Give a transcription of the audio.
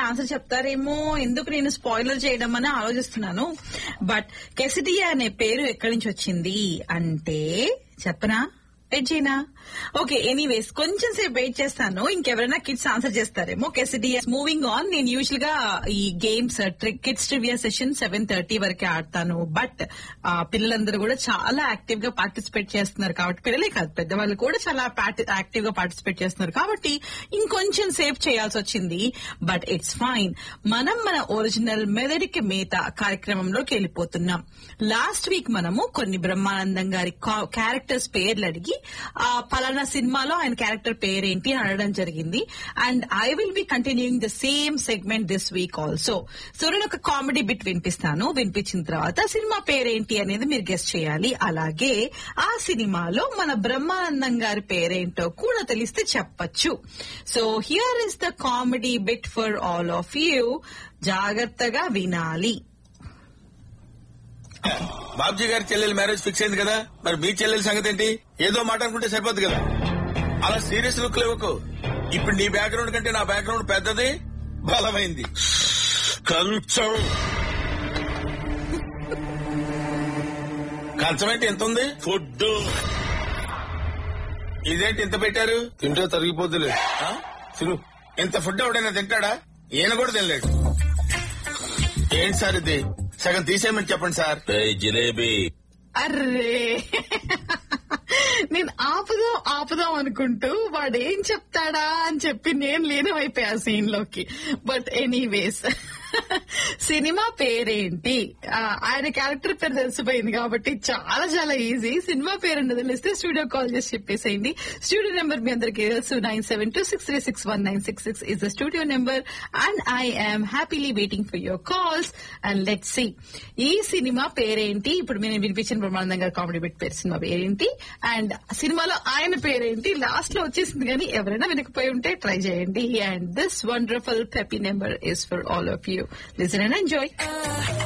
Answer చెప్తారేమో ఎందుకు నేను spoiler చేయడం అని ఆలోచిస్తున్నాను బట్ కెసిడియా అనే పేరు ఎక్కడి నుంచి వచ్చింది అంటే చెప్పనా వెయిట్ చేయనా ఓకే ఎనీవేస్ కొంచెం సేపు వెయిట్ చేస్తాను ఇంకెవరైనా కిడ్స్ ఆన్సర్ చేస్తారేమో కెసిడియా మూవింగ్ ఆన్ నేను యూజువల్ గా ఈ games kids trivia session seven thirty వరకే ఆడతాను బట్ పిల్లలందరూ కూడా చాలా యాక్టివ్ గా పార్టిసిపేట్ చేస్తున్నారు కాబట్టి పిల్లలే కాదు పెద్దవాళ్ళు కూడా చాలా యాక్టివ్ గా పార్టిసిపేట్ చేస్తున్నారు కాబట్టి ఇంకొంచెం సేవ్ చేయాల్సి వచ్చింది బట్ ఇట్స్ ఫైన్ మనం మన ఒరిజినల్ మెదడికి మేత కార్యక్రమంలోకి వెళ్ళిపోతున్నాం లాస్ట్ వీక్ మనము కొన్ని బ్రహ్మానందం గారి క్యారెక్టర్స్ పేర్లు అడిగి ఆ పలానా సినిమాలో ఆయన క్యారెక్టర్ పేరేంటి అని అడగడం జరిగింది and I will be continuing the same segment this week also so నేను ఒక కామెడీ బిట్ వినిపిస్తాను వినిపించిన తర్వాత సినిమా పేరేంటి అనేది మీరు గెస్ట్ చేయాలి అలాగే ఆ సినిమాలో మన బ్రహ్మానందం గారి పేరేంటో కూడా తెలిస్తే చెప్పచ్చు so here is the comedy bit for all of you జాగ్రత్తగా వినాలి బాబ్జీ గారి చెల్లెలు మ్యారేజ్ ఫిక్స్ అయింది కదా మరి మీ చెల్లెల సంగతి ఏంటి ఏదో మాట అనుకుంటే సరిపోద్ది కదా అలా సీరియస్ లుక్ లేవకు ఇప్పుడు నీ బ్యాక్గ్రౌండ్ కంటే నా బ్యాక్గ్రౌండ్ పెద్దది బలమైంది కంచం కంచం ఏంటి ఎంత ఉంది ఫుడ్ ఇదేంటి ఇంత పెట్టారు తింటే తరిగిపోద్దులే ఆ? తిను ఇంత ఫుడ్ ఎవడైనా తింటాడా ఈయన కూడా తినలేడు ఏంటి సార్ ఇది సగం తీసేయమని చెప్పండి సార్ ఏయ్ జిలేబీ అర్రే నేను ఆపుదాం ఆపుదాం అనుకుంటూ వాడు ఏం చెప్తాడా అని చెప్పి నేను లీనమైపోయా సీన్ లోకి బట్ ఎనీవేస్ సినిమా పేరేంటి ఆ, ఆయన క్యారెక్టర్ పేరు తెలిసిపోయింది కాబట్టి చాలా చాలా ఈజీ సినిమా పేరు తెలిస్తే స్టూడియో కాల్ చేసి చెప్పేసేయండి స్టూడియో నెంబర్ మీ అందరికి తెలుసు nine seven two six three six one nine six six is the studio number and I am happily waiting for your calls and let see ఈ సినిమా పేరేంటి ఇప్పుడు నేను వినిపించిన బ్రహ్మానందం గారి కామెడీ బిట్ పేరు సినిమా పేరేంటి అండ్ సినిమాలో ఆయన పేరేంటి లాస్ట్ లో వచ్చేసింది కానీ ఎవరైనా వినకపోయి ఉంటే ట్రై చేయండి and this wonderful peppy number is for all of you listen and enjoy